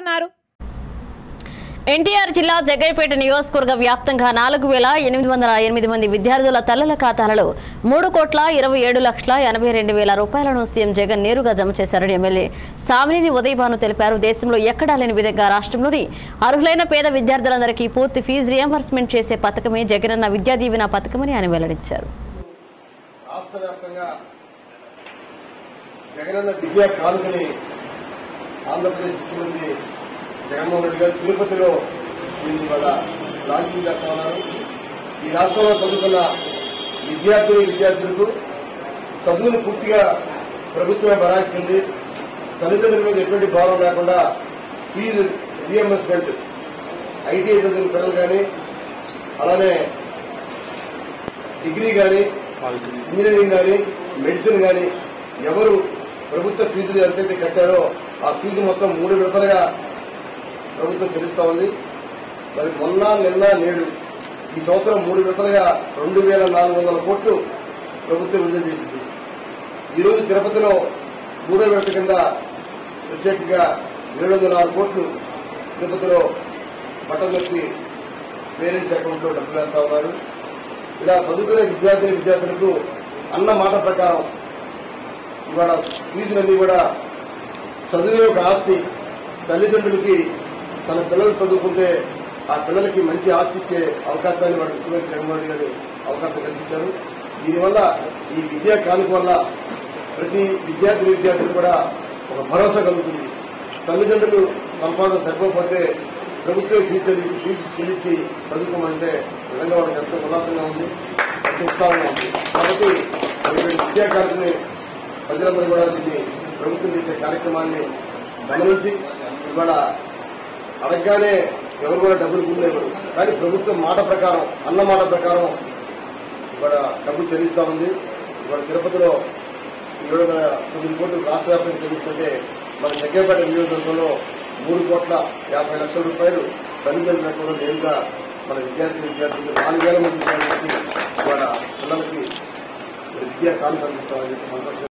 చేస్తున్నారు ఎన్టీఆర్ జిల్లా జగ్గైపేట నియోజకవర్గ వ్యాప్తంగా నాలుగు వేల ఎనిమిది వందల ఎనిమిది మంది విద్యార్థుల తల్లుల ఖాతాలలో మూడు కోట్ల ఇరవై ఏడు లక్షల ఎనభై రెండు వేల రూపాయలను సీఎం జగన్ నేరుగా జమ చేశారని ఎమ్మెల్యే సామినేని ఉదయభాను తెలిపారు దేశంలో ఎక్కడా లేని విధంగా రాష్ట్రంలోని అర్హులైన పేద విద్యార్థులందరికీ పూర్తి ఫీజు రియంబర్స్మెంట్ చేసే పథకమే జగనన్న విద్యా దీవెన పథకమని ఆయన వెల్లడించారు రాష్ట్ర వ్యాప్తంగా జగనన్న విద్యా కానుకని ఆంధ్రప్రదేశ్ ముఖ్యమంత్రి జగన్మోహన్ రెడ్డి గారు తిరుపతిలో దీన్ని ఇవాళ లాంచింగ్ చేస్తా ఉన్నారు ఈ రాష్ట్రంలో చదువుకున్న విద్యార్థిని విద్యార్థులకు చదువును పూర్తిగా ప్రభుత్వమే భరాయిస్తుంది తల్లిదండ్రుల మీద ఎటువంటి భారం లేకుండా ఫీజు రియంబర్స్మెంట్ ఐటీఐ చదివిన పిల్లలు కానీ అలానే డిగ్రీ కానీ ఇంజనీరింగ్ కానీ మెడిసిన్ కానీ ఎవరు ప్రభుత్వ ఫీజులు ఎంతైతే కట్టారో ఆ ఫీజు మొత్తం మూడు విడతలుగా ప్రభుత్వం చెల్లిస్తా ఉంది మరి మొన్న నిన్న నేడు ఈ సంవత్సరం మూడు విడతలుగా రెండు వేల నాలుగు వందల కోట్లు ప్రభుత్వం విడుదల చేసింది ఈరోజు తిరుపతిలో మూడో విడత కింద ప్రత్యేకంగా ఏడు వందల ఆరు కోట్లు తిరుపతిలో బట్టలు నొక్కి పేరెంట్స్ అకౌంట్లో డబ్బులు వేస్తా ఉన్నారు ఇలా చదువుకునే విద్యార్థి విద్యార్థులకు అన్న మాట ప్రకారం ఇవాళ ఫీజులన్నీ కూడా చదువే ఒక ఆస్తి తల్లిదండ్రులకి తన పిల్లలు చదువుకుంటే ఆ పిల్లలకి మంచి ఆస్తి ఇచ్చే అవకాశాన్ని వాడు ముఖ్యమంత్రి జగన్మోహన్ రెడ్డి గారు అవకాశం కల్పించారు దీనివల్ల ఈ విద్యా కానుక వల్ల ప్రతి విద్యార్థి విద్యార్థులు కూడా ఒక భరోసా కలుగుతుంది తల్లిదండ్రులు సంపాదన సరిపోకపోతే ప్రభుత్వం ఫీజు చెల్లి ఫీజు చెల్లించి చదువుకోమంటే నిజంగా వాళ్ళకి ఎంతో ఉల్లాసంగా ఉంది ఎంతో ఉత్సాహంగా ఉంది కాబట్టి ఇటువంటి విద్యా కార్యక్రమం ప్రజలందరూ కూడా దీన్ని ప్రభుత్వం చేసే కార్యక్రమాన్ని గమనించి ఇవాళ అడగగానే ఎవరు కూడా డబ్బులు గుండేవారు కానీ ప్రభుత్వం మాట ప్రకారం అన్న మాట ప్రకారం ఇవాళ డబ్బులు చెల్లిస్తా ఉంది ఇవాళ తిరుపతిలో ఏడు వందల తొమ్మిది కోట్లు రాష్ట్ర వ్యాప్తంగా చెల్లిస్తుంటే మన జగ్గేపేట నియోజకవర్గంలో మూడు కోట్ల యాభై లక్షల రూపాయలు తల్లిదండ్రులకు కూడా నేరుగా మన విద్యార్థి విద్యార్థులు నాలుగు వేల మంది విద్యార్థులకి ఇవాళ పిల్లలకి విద్యా కానుక అందిస్తామని చెప్పి సంతోషం